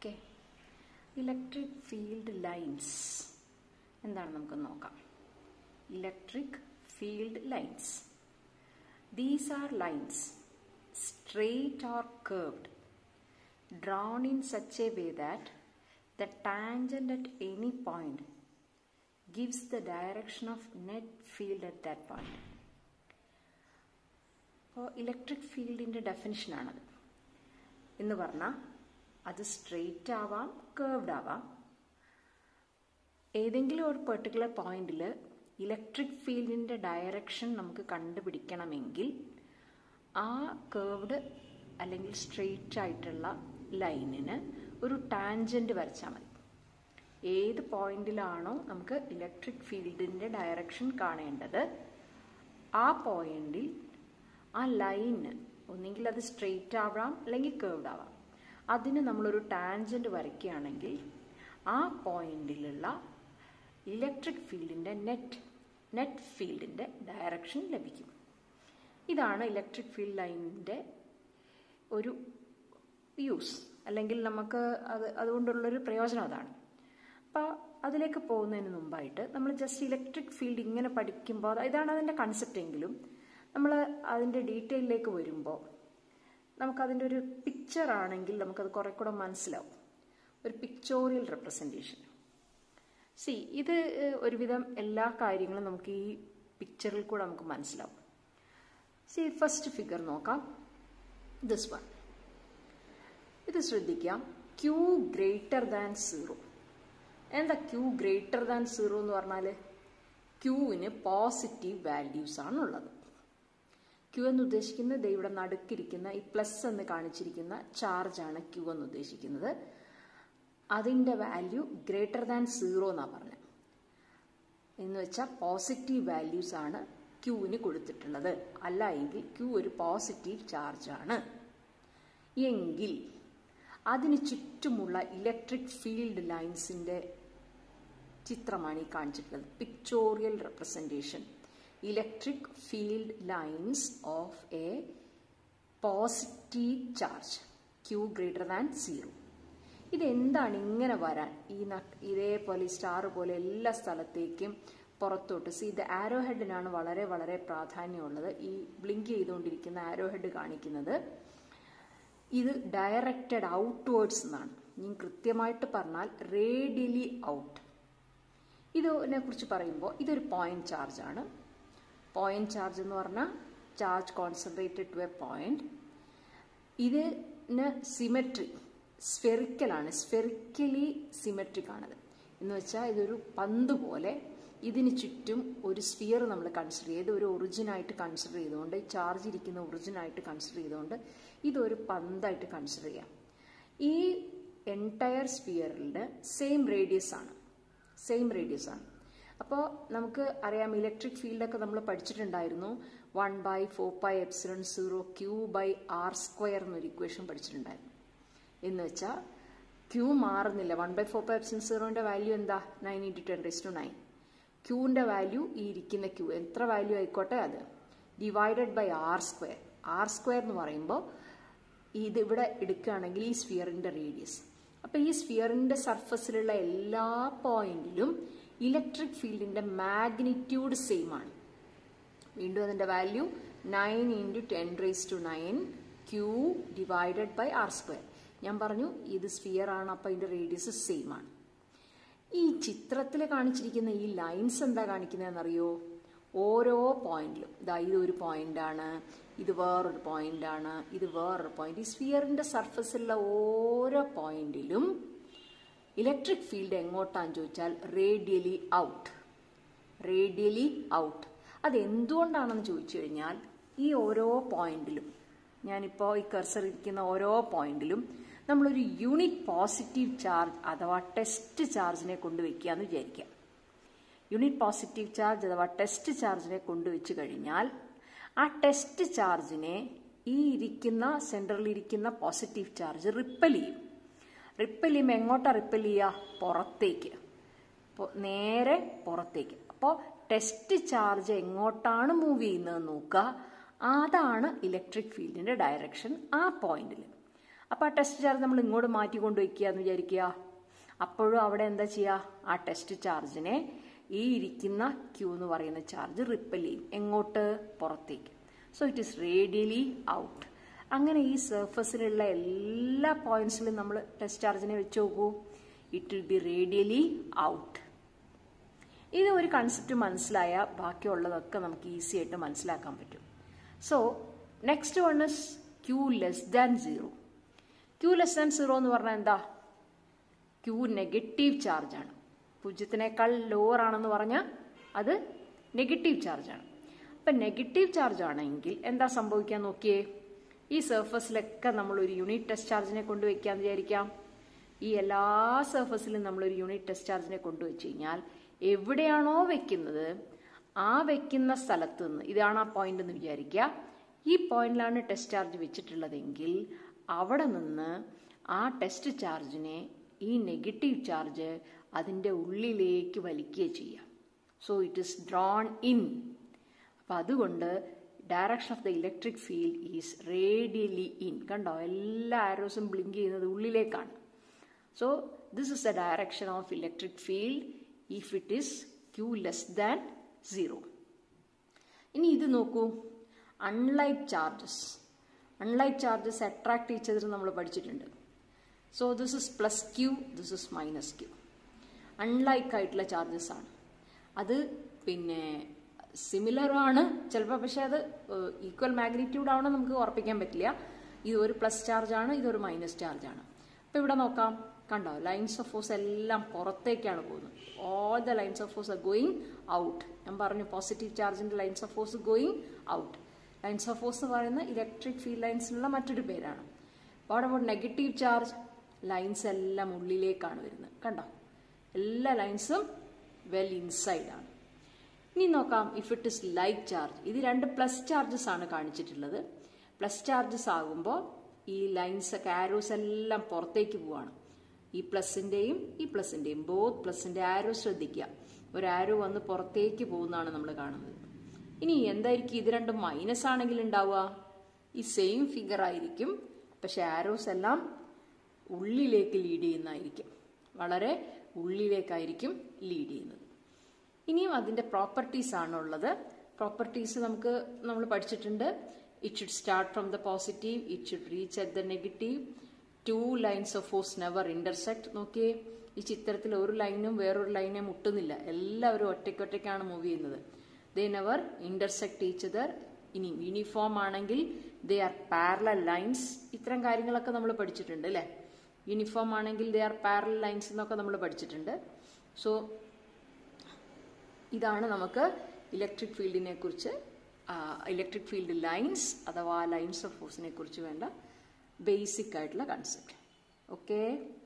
Okay electric field lines എന്താണ് നമുക്ക് നോക്കാം electric field lines these are lines straight or curved drawn in such a way that the tangent at any point gives the direction of net field at that point. അപ്പോൾ electric ഫീൽഡിൻ്റെ ഡെഫിനിഷനാണത് എന്ന് പറഞ്ഞാൽ അത് straight ആവാം curved ആവാം ഏതെങ്കിലും ഒരു പെർട്ടിക്കുലർ പോയിന്റിൽ ഇലക്ട്രിക് ഫീൽഡിൻ്റെ ഡയറക്ഷൻ നമുക്ക് കണ്ടുപിടിക്കണമെങ്കിൽ ആ കേർവ്ഡ് അല്ലെങ്കിൽ സ്ട്രെയിറ്റ് ആയിട്ടുള്ള ലൈനിന് ഒരു ടാൻജൻറ്റ് വരച്ചാൽ മതി ഏത് പോയിന്റിലാണോ നമുക്ക് ഇലക്ട്രിക് ഫീൽഡിൻ്റെ ഡയറക്ഷൻ കാണേണ്ടത് ആ പോയിന്റിൽ ആ ലൈന് ഒന്നെങ്കിൽ അത് സ്ട്രെയിറ്റ് ആവാം അല്ലെങ്കിൽ കേർവ്ഡ് ആവാം അതിന് നമ്മളൊരു ടാൻജൻറ്റ് വരയ്ക്കുകയാണെങ്കിൽ ആ പോയിന്റിലുള്ള ഇലക്ട്രിക് ഫീൽഡിൻ്റെ നെറ്റ് നെറ്റ് ഫീൽഡിൻ്റെ ഡയറക്ഷൻ ലഭിക്കും ഇതാണ് ഇലക്ട്രിക് ഫീൽഡ് ലൈനിൻ്റെ ഒരു യൂസ് അല്ലെങ്കിൽ നമുക്ക് അത് അതുകൊണ്ടുള്ളൊരു പ്രയോജനം അതാണ് അപ്പോൾ അതിലേക്ക് പോകുന്നതിന് മുമ്പായിട്ട് നമ്മൾ ജസ്റ്റ് ഇലക്ട്രിക് ഫീൽഡ് ഇങ്ങനെ പഠിക്കുമ്പോൾ ഇതാണ് അതിൻ്റെ കൺസെപ്റ്റ് എങ്കിലും നമ്മൾ അതിൻ്റെ ഡീറ്റെയിലേക്ക് വരുമ്പോൾ നമുക്കതിൻ്റെ ഒരു പിക്ചർ ആണെങ്കിൽ നമുക്കത് കുറെ കൂടെ മനസ്സിലാവും ഒരു പിക്ചോറിയൽ റെപ്രസെൻറ്റേഷൻ സി ഇത് ഒരുവിധം എല്ലാ കാര്യങ്ങളും നമുക്ക് ഈ പിക്ചറിൽ കൂടെ നമുക്ക് മനസ്സിലാവും സി ഫസ്റ്റ് ഫിഗർ നോക്കാം ദിസ് വൺ ഇത് ശ്രദ്ധിക്കാം ക്യൂ ഗ്രേറ്റർ ദാൻ സീറോ എന്താ ക്യൂ ഗ്രേറ്റർ ദാൻ സീറോ എന്ന് പറഞ്ഞാൽ ക്യൂവിന് പോസിറ്റീവ് വാല്യൂസ് ആണുള്ളത് ക്യൂ എന്ന് ഉദ്ദേശിക്കുന്നത് ഇവിടെ നടുക്കിരിക്കുന്ന ഈ പ്ലസ് എന്ന് കാണിച്ചിരിക്കുന്ന ചാർജാണ് ക്യൂ എന്ന് ഉദ്ദേശിക്കുന്നത് അതിൻ്റെ വാല്യൂ ഗ്രേറ്റർ ദാൻ സീറോ എന്നാണ് പറഞ്ഞത് എന്ന് വെച്ചാൽ പോസിറ്റീവ് വാല്യൂസ് ആണ് ക്യൂവിന് കൊടുത്തിട്ടുള്ളത് അല്ല എങ്കിൽ ക്യൂ ഒരു പോസിറ്റീവ് ചാർജാണ് എങ്കിൽ അതിന് ചുറ്റുമുള്ള ഇലക്ട്രിക് ഫീൽഡ് ലൈൻസിൻ്റെ ചിത്രമാണ് ഈ കാണിച്ചിട്ടുള്ളത് pictorial representation electric field lines of a positive charge Q greater than zero ഇതെന്താണ് ഇങ്ങനെ വരാൻ ഈ ഇതേപോലെ സ്റ്റാർ പോലെ എല്ലാ സ്ഥലത്തേക്കും പുറത്തോട്ട് സി ഇത് ആരോ ഹെഡിനാണ് വളരെ വളരെ പ്രാധാന്യമുള്ളത് ഈ ബ്ലിങ്ക് ചെയ്തുകൊണ്ടിരിക്കുന്ന ആരോ ഹെഡ് കാണിക്കുന്നത് ഇത് ഡയറക്റ്റഡ് ഔട്ട്വേർഡ്സ് എന്നാണ് ഞാൻ കൃത്യമായിട്ട് പറഞ്ഞാൽ റേഡിയലി ഔട്ട് ഇതിനെ കുറിച്ച് പറയുമ്പോൾ ഇതൊരു പോയിന്റ് ചാർജ് ആണ് പോയിന്റ് ചാർജ് എന്ന് പറഞ്ഞാൽ charge concentrated to a point ഇതിന് സിമെട്രി സ്ഫെറിക്കലാണ് സ്ഫെറിക്കലി സിമെട്രിക് ആണത് എന്ന് വെച്ചാൽ ഇതൊരു പന്ത് പോലെ ഇതിന് ചുറ്റും ഒരു സ്ഫിയർ നമ്മൾ കൺസിഡർ ചെയ്ത് ഒരു ഒറിജിനായിട്ട് കൺസിഡർ ചെയ്തുകൊണ്ട് ചാർജ് ഇരിക്കുന്ന ഒറിജിനായിട്ട് കൺസിഡർ ചെയ്തുകൊണ്ട് ഇതൊരു പന്തായിട്ട് കൺസിഡർ ചെയ്യാം ഈ എൻറ്റയർ സ്ഫിയറിൻ്റെ സെയിം റേഡിയസ് ആണ് സെയിം റേഡിയസ് ആണ് അപ്പോൾ നമുക്ക് അറിയാം ഇലക്ട്രിക് ഫീൽഡൊക്കെ നമ്മൾ പഠിച്ചിട്ടുണ്ടായിരുന്നു one by four by epsilon zero Q by R square എന്നൊരു ഇക്വേഷൻ പഠിച്ചിട്ടുണ്ടായിരുന്നു എന്ന് വെച്ചാൽ ക്യൂ മാറുന്നില്ല one by four by epsilon സീറോൻ്റെ വാല്യൂ എന്താ nine into ten raise to nine ക്യൂവിൻ്റെ വാല്യൂ ഈ ഇരിക്കുന്ന ക്യൂ എത്ര വാല്യൂ ആയിക്കോട്ടെ അത് divided by R square R square എന്ന് പറയുമ്പോൾ ഇത് ഇവിടെ എടുക്കുകയാണെങ്കിൽ ഈ സ്ഫിയറിൻ്റെ റേഡിയസ് അപ്പോൾ ഈ സ്ഫിയറിൻ്റെ സർഫസിലുള്ള എല്ലാ പോയിന്റിലും ഇലക്ട്രിക് ഫീൽഡിൻ്റെ മാഗ്നിറ്റ്യൂഡ് സെയിം ആണ് വീണ്ടും അതിൻ്റെ value nine into ten raise to nine Q divided by R square ഞാൻ പറഞ്ഞു ഇത് സ്ഫിയർ ആണ് അപ്പോൾ ഇതിൻ്റെ റേഡിയസ് സെയിം ആണ് ഈ ചിത്രത്തിൽ കാണിച്ചിരിക്കുന്ന ഈ ലൈൻസ് എന്താ കാണിക്കുന്നതെന്നറിയോ ഓരോ പോയിന്റിലും ഇതാ ഇത് ഒരു പോയിന്റാണ് ഇത് വേറൊരു പോയിന്റാണ് ഇത് വേറൊരു പോയിന്റ് ഈ സ്ഫിയറിന്റെ സർഫസിലുള്ള ഓരോ പോയിന്റിലും ഇലക്ട്രിക് ഫീൽഡ് എങ്ങോട്ടാന്ന് ചോദിച്ചാൽ റേഡിയലി ഔട്ട് റേഡിയലി ഔട്ട് അത് എന്തുകൊണ്ടാണെന്ന് ചോദിച്ചു കഴിഞ്ഞാൽ ഈ ഓരോ പോയിന്റിലും ഞാനിപ്പോൾ ഈ കർസർ ഇരിക്കുന്ന ഓരോ പോയിന്റിലും നമ്മളൊരു യൂണിറ്റ് പോസിറ്റീവ് ചാർജ് അഥവാ ടെസ്റ്റ് ചാർജിനെ കൊണ്ടുവയ്ക്കുക എന്ന് വിചാരിക്കാം യൂണിറ്റ് പോസിറ്റീവ് ചാർജ് അഥവാ ടെസ്റ്റ് ചാർജിനെ കൊണ്ടുവച്ച് കഴിഞ്ഞാൽ ആ ടെസ്റ്റ് ചാർജിനെ ഈ ഇരിക്കുന്ന സെൻറ്ററിൽ ഇരിക്കുന്ന പോസിറ്റീവ് ചാർജ് റിപ്പൽ ചെയ്യും റിപ്പൽ ചെയ്യുമ്പോൾ എങ്ങോട്ടാ റിപ്പൽ ചെയ്യുക പുറത്തേക്ക് നേരെ പുറത്തേക്ക് അപ്പോൾ ടെസ്റ്റ് ചാർജ് എങ്ങോട്ടാണ് മൂവ് ചെയ്യുന്നത് നോക്കുക അതാണ് ഇലക്ട്രിക് ഫീൽഡിന്റെ ഡയറക്ഷൻ ആ പോയിന്റിൽ അപ്പോൾ ആ ടെസ്റ്റ് ചാർജ് നമ്മൾ ഇങ്ങോട്ട് മാറ്റി കൊണ്ടുവയ്ക്കുക എന്ന് വിചാരിക്കുക അപ്പോഴും അവിടെ എന്താ ചെയ്യുക ആ ടെസ്റ്റ് ചാർജിനെ ഈ ഇരിക്കുന്ന ക്യൂ എന്ന് പറയുന്ന ചാർജ് റിപ്പൽ ചെയ്യും എങ്ങോട്ട് പുറത്തേക്ക് so it is radially out അങ്ങനെ ഈ സർഫസിലുള്ള എല്ലാ പോയിന്റ്സിലും നമ്മൾ ടെസ്റ്റ് ചാർജിനെ വെച്ച് നോക്കൂ it will be radially out ഇത് ഒരു കൺസെപ്റ്റ് മനസ്സിലായ ബാക്കിയുള്ളതൊക്കെ നമുക്ക് ഈസി ആയിട്ട് മനസ്സിലാക്കാൻ പറ്റും so next one is Q less than zero Q less than zero എന്ന് പറഞ്ഞാൽ എന്താ ക്യൂ നെഗറ്റീവ് ചാർജാണ് പൂജ്യത്തിനേക്കാൾ ലോവർ ആണെന്ന് പറഞ്ഞാൽ അത് നെഗറ്റീവ് ചാർജാണ് അപ്പം നെഗറ്റീവ് ചാർജ് ആണെങ്കിൽ എന്താ സംഭവിക്കാൻ നോക്കിയേ ഈ സർഫസിലൊക്കെ നമ്മൾ ഒരു യൂണിറ്റ് ടെസ്റ്റ് ചാർജിനെ കൊണ്ടുവയ്ക്കാന്ന് വിചാരിക്കാം ഈ എല്ലാ സർഫസിലും നമ്മൾ ഒരു യൂണിറ്റ് ടെസ്റ്റ് ചാർജിനെ കൊണ്ടുവച്ച് കഴിഞ്ഞാൽ എവിടെയാണോ വെക്കുന്നത് ആ വെക്കുന്ന സ്ഥലത്ത് നിന്ന് ഇതാണ് ആ പോയിന്റ് എന്ന് വിചാരിക്കുക ഈ പോയിന്റിലാണ് ടെസ്റ്റ് ചാർജ് വെച്ചിട്ടുള്ളതെങ്കിൽ അവിടെ നിന്ന് ആ ടെസ്റ്റ് ചാർജിനെ ഈ നെഗറ്റീവ് ചാർജ് അതിൻ്റെ ഉള്ളിലേക്ക് വലിക്കുക ചെയ്യാം so it is drawn in അപ്പം അതുകൊണ്ട് direction of the electric field is radially in കണ്ടോ എല്ലാ ആരോസും ബ്ലിങ്ക് ചെയ്യുന്നത് ഉള്ളിലേക്കാണ് so this is the direction of electric field if it is Q less than zero ഇനി ഇത് നോക്കൂ unlike charges unlike charges attract ചെയ്തത് നമ്മൾ പഠിച്ചിട്ടുണ്ട് so this is plus Q this is minus Q unlike ആയിട്ടുള്ള charges ആണ് അത് പിന്നെ സിമിലർ ആണ് ചിലപ്പോൾ പക്ഷെ അത് ഈക്വൽ മാഗ്നിറ്റ്യൂഡ് ആവണം നമുക്ക് ഉറപ്പിക്കാൻ പറ്റില്ല ഇത് ഒരു പ്ലസ് ചാർജ് ആണ് ഇതൊരു മൈനസ് ചാർജ് ആണ് അപ്പോൾ ഇവിടെ നോക്കാം കണ്ടോ ലൈൻസ് ഓഫ് ഫോഴ്സ് എല്ലാം പുറത്തേക്കാണ് പോകുന്നത് all the lines of force are going out ഞാൻ പറഞ്ഞു പോസിറ്റീവ് ചാർജിന്റെ lines of force going out lines of force എന്ന് പറയുന്ന ഇലക്ട്രിക് ഫീൽഡ് ലൈൻസിനുള്ള മറ്റൊരു പേരാണ് what about negative charge lines എല്ലാം ഉള്ളിലേക്കാണ് വരുന്നത് കണ്ടോ എല്ലാ ലൈൻസും വെൽ ഇൻസൈഡ് ആണ് ഇനി നോക്കാം if it is like charge ഇത് രണ്ട് പ്ലസ് ചാർജസ് ആണ് കാണിച്ചിട്ടുള്ളത് പ്ലസ് ചാർജസ് ആകുമ്പോൾ ഈ ലൈൻസ് ഒക്കെ ആരോസ് എല്ലാം പുറത്തേക്ക് പോവാണ് ഈ പ്ലസിന്റെയും ഈ പ്ലസിന്റെയും ബോത്ത് പ്ലസിന്റെ ആരോ ശ്രദ്ധിക്കുക ഒരു ആരോ വന്ന് പുറത്തേക്ക് പോകുന്നതാണ് നമ്മൾ കാണുന്നത് ഇനി എന്തായിരിക്കും ഇത് രണ്ടും മൈനസ് ആണെങ്കിൽ ഉണ്ടാവുക ഈ സെയിം ഫിഗർ ആയിരിക്കും പക്ഷെ ആരോസ് എല്ലാം ഉള്ളിലേക്ക് ലീഡ് ചെയ്യുന്നതായിരിക്കും വളരെ ഉള്ളിലേക്കായിരിക്കും ലീഡ് ചെയ്യുന്നത് ഇനിയും അതിന്റെ പ്രോപ്പർട്ടീസ് ആണുള്ളത് പ്രോപ്പർട്ടീസ് നമുക്ക് നമ്മൾ പഠിച്ചിട്ടുണ്ട് it should start from the positive it should reach at the negative two lines of force never intersect നോക്കിയേ ഈ ചിത്രത്തിൽ ഒരു ലൈനും വേറൊരു ലൈനെ മുട്ടുന്നില്ല എല്ലാവരും ഒറ്റയ്ക്കൊറ്റയ്ക്കാണ് മൂവ് ചെയ്യുന്നത് they never intersect each other ഇനി യൂണിഫോം ആണെങ്കിൽ ദേ ആർ പാരലൽ ലൈൻസ് ഇത്തരം കാര്യങ്ങളൊക്കെ നമ്മൾ പഠിച്ചിട്ടുണ്ട് അല്ലേ യൂണിഫോം ആണെങ്കിൽ ദേ ആർ പാരലൽ ലൈൻസ് എന്നൊക്കെ നമ്മൾ പഠിച്ചിട്ടുണ്ട് സോ ഇതാണ് നമുക്ക് ഇലക്ട്രിക് ഫീൽഡിനെ കുറിച്ച് ഇലക്ട്രിക് ഫീൽഡ് ലൈൻസ് അഥവാ ലൈൻസ് ഓഫ് ഫോഴ്സിനെ കുറിച്ച് വേണ്ട ബേസിക് ആയിട്ടുള്ള കൺസെപ്റ്റ് ഓക്കെ